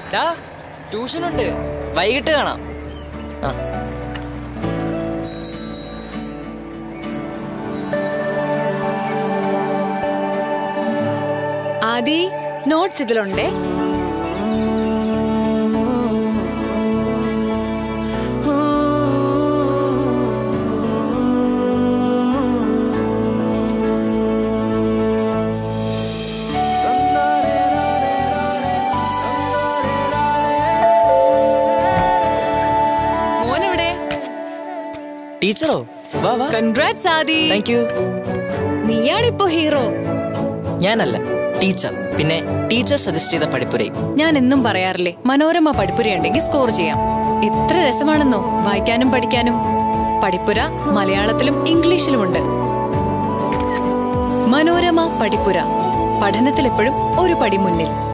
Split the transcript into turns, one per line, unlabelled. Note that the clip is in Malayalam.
ഡാ ട്യൂഷനുണ്ട് വൈകിട്ട് കാണാം ആ
ആദി നോട്ട്സ് ഇതിലുണ്ടേ മോനെവിടെ
ടീച്ചറോ വാ വാ
കൺഗ്രാറ്റ്സ് ആദി
താങ്ക് യു
നീയാണിപ്പോ ഹീറോ
ഞാനല്ല ടീച്ചർ പിന്നെ ടീച്ചർ സജസ്റ്റ് ചെയ്ത പഠിപ്പുരയും
ഞാൻ എന്നും പറയാറില്ലേ മനോരമ പഠിപ്പുരയുണ്ടെങ്കിൽ സ്കോർ ചെയ്യാം എത്ര രസമാണെന്നോ വായിക്കാനും പഠിക്കാനും പഠിപ്പുര മലയാളത്തിലും ഇംഗ്ലീഷിലുമുണ്ട് മനോരമ പഠിപ്പുര പഠനത്തിൽ എപ്പോഴും ഒരു പടി മുന്നിൽ